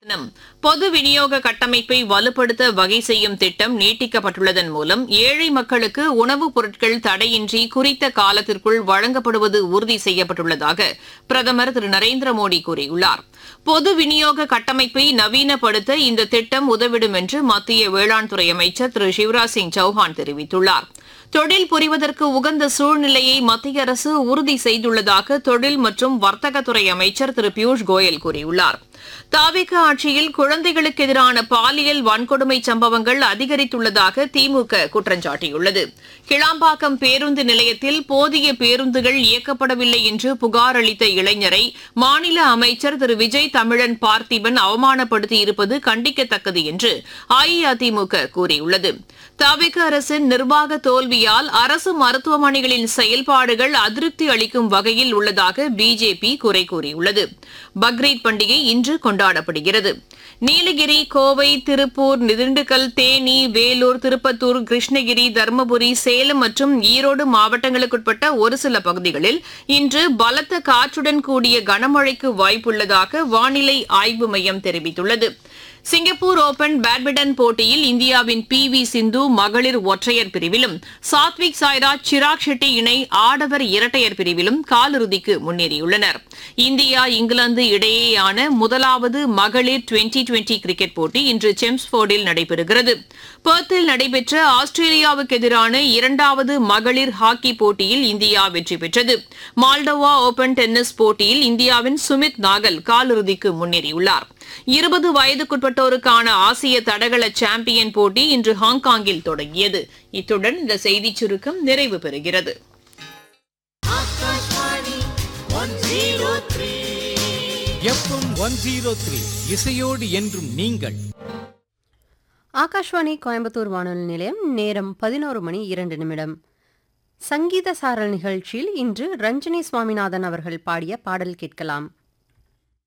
தினம் பொது விநியோக கட்டமைப்பை வலுப்படுத்த வகை செய்யும் திட்டம் நீட்டிக்கப்பட்டுள்ளதன் மூலம் ஏழை மக்களுக்கு உணவுப் பொருட்கள் தடையின்றி குறித்த காலத்திற்குள் வழங்கப்படுவது உறுதி செய்யப்பட்டுள்ளதாக பிரதமர் திரு நரேந்திர மோடி கூறியுள்ளார் பொது விநியோக கட்டமைப்பை நவீனப்படுத்த இந்த திட்டம் உதவிடும் என்று மத்திய வேளாண் துறை அமைச்சர் திரு சிவராஜ் சிங் சௌஹான் தெரிவித்துள்ளார் தொழில் புரிவதற்கு உகந்த சூழ்நிலையை மத்திய அரசு உறுதி செய்துள்ளதாக தொழில் மற்றும் வர்த்தகத்துறை அமைச்சர் திரு பியூஷ் கோயல் கூறியுள்ளார் தாவிக ஆட்சியில் குழந்தைகளுக்கு எதிரான பாலியல் வன்கொடுமை சம்பவங்கள் அதிகரித்துள்ளதாக திமுக குற்றம் சாட்டியுள்ளது கிளாம்பாக்கம் பேருந்து நிலையத்தில் போதிய பேருந்துகள் இயக்கப்படவில்லை என்று புகார் அளித்த இளைஞரை மாநில அமைச்சர் திரு விஜய் தமிழன் பார்த்திபன் அவமானப்படுத்தியிருப்பது கண்டிக்கத்தக்கது என்று அஇஅதிமுக கூறியுள்ளது தவிக அரசின் நிர்வாக தோல்வியால் அரசு மருத்துவமனைகளின் செயல்பாடுகள் அதிருப்தி அளிக்கும் வகையில் உள்ளதாக பிஜேபி குறை கூறியுள்ளது பக்ரீத் பண்டிகை இன்று கொண்டாடப்படுகிறது நீலகிரி கோவை திருப்பூர் திண்டுக்கல் தேனி வேலூர் திருப்பத்தூர் கிருஷ்ணகிரி தருமபுரி சேலம் மற்றும் ஈரோடு மாவட்டங்களுக்குட்பட்ட ஒரு சில பகுதிகளில் இன்று பலத்த காற்றுடன் கூடிய கனமழைக்கு வாய்ப்புள்ளதாக வானிலை ஆய்வு மையம் தெரிவித்துள்ளது சிங்கப்பூர் ஓபன் பேட்மிண்டன் போட்டியில் இந்தியாவின் பி வி சிந்து மகளிர் ஒற்றையர் பிரிவிலும் சாத்விக் சாய்ராஜ் சிராக் ஷெட்டி இணை ஆடவர் இரட்டையர் பிரிவிலும் காலிறுதிக்கு முன்னேறியுள்ளனர் இந்தியா இங்கிலாந்து இடையேயான முதலாவது மகளிர் டுவெண்டி டுவெண்டி கிரிக்கெட் போட்டி இன்று செம்ஸ்போர்டில் நடைபெறுகிறது பெர்த்தில் நடைபெற்ற ஆஸ்திரேலியாவுக்கு எதிரான இரண்டாவது மகளிர் ஹாக்கி போட்டியில் இந்தியா வெற்றி பெற்றது மால்டோவா ஓபன் டென்னிஸ் போட்டியில் இந்தியாவின் சுமித் நாகல் காலிறுதிக்கு முன்னேறியுள்ளார் இருபது வயதுக்குட்பட்டோருக்கான ஆசிய தடகள சாம்பியன் போட்டி இன்று ஹாங்காங்கில் தொடங்கியது இத்துடன் இந்த செய்திச் சுருக்கம் நிறைவு பெறுகிறது எஃப்எம் ஒன் ஜீரோ த்ரீ இசையோடு என்றும் நீங்கள் ஆகாஷ்வாணி கோயம்புத்தூர் வானொலி நிலையம் நேரம் பதினோரு மணி இரண்டு நிமிடம் சங்கீத சாரல் நிகழ்ச்சியில் இன்று ரஞ்சினி சுவாமிநாதன் அவர்கள் பாடிய பாடல் கேட்கலாம்